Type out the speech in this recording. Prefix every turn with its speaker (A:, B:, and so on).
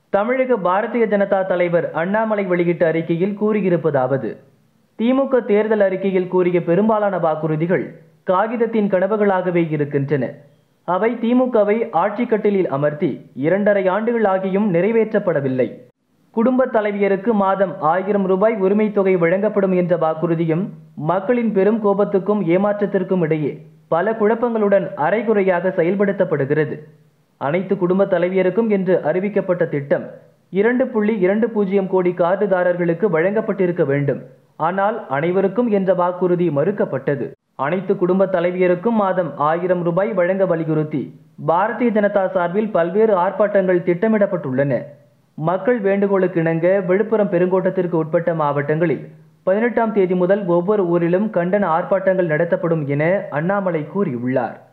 A: தமிழக பாரதிய ஜனதா தலைவர் அண்ணாமலை வெளியிட்ட அறிக்கையில் கூறியிருப்பதாவது திமுக தேர்தல் அறிக்கையில் கூறிய பெரும்பாலான வாக்குறுதிகள் காகிதத்தின் கனவுகளாகவே இருக்கின்றன அவை திமுகவை ஆட்சிக் கட்டிலில் அமர்த்தி இரண்டரை ஆண்டுகள் ஆகியும் நிறைவேற்றப்படவில்லை குடும்ப தலைவியருக்கு மாதம் ஆயிரம் ரூபாய் உரிமைத் தொகை வழங்கப்படும் என்ற வாக்குறுதியும் மக்களின் பெரும் கோபத்துக்கும் ஏமாற்றத்திற்கும் இடையே பல குழப்பங்களுடன் அரைகுறையாக செயல்படுத்தப்படுகிறது அனைத்து குடும்ப தலைவியருக்கும் என்று அறிவிக்கப்பட்ட திட்டம் இரண்டு புள்ளி இரண்டு பூஜ்ஜியம் கோடி கார்டுதாரர்களுக்கு வழங்கப்பட்டிருக்க வேண்டும் ஆனால் அனைவருக்கும் என்ற வாக்குறுதி மறுக்கப்பட்டது அனைத்து குடும்ப தலைவியருக்கும் மாதம் ஆயிரம் ரூபாய் வழங்க வலியுறுத்தி பாரதிய ஜனதா சார்பில் பல்வேறு ஆர்ப்பாட்டங்கள் திட்டமிடப்பட்டுள்ளன மக்கள் வேண்டுகோளுக்கு இணங்க விழுப்புரம் பெருங்கோட்டத்திற்கு உட்பட்ட மாவட்டங்களில் பதினெட்டாம் தேதி முதல் ஒவ்வொரு ஊரிலும் கண்டன ஆர்ப்பாட்டங்கள் நடத்தப்படும் என அண்ணாமலை கூறியுள்ளார்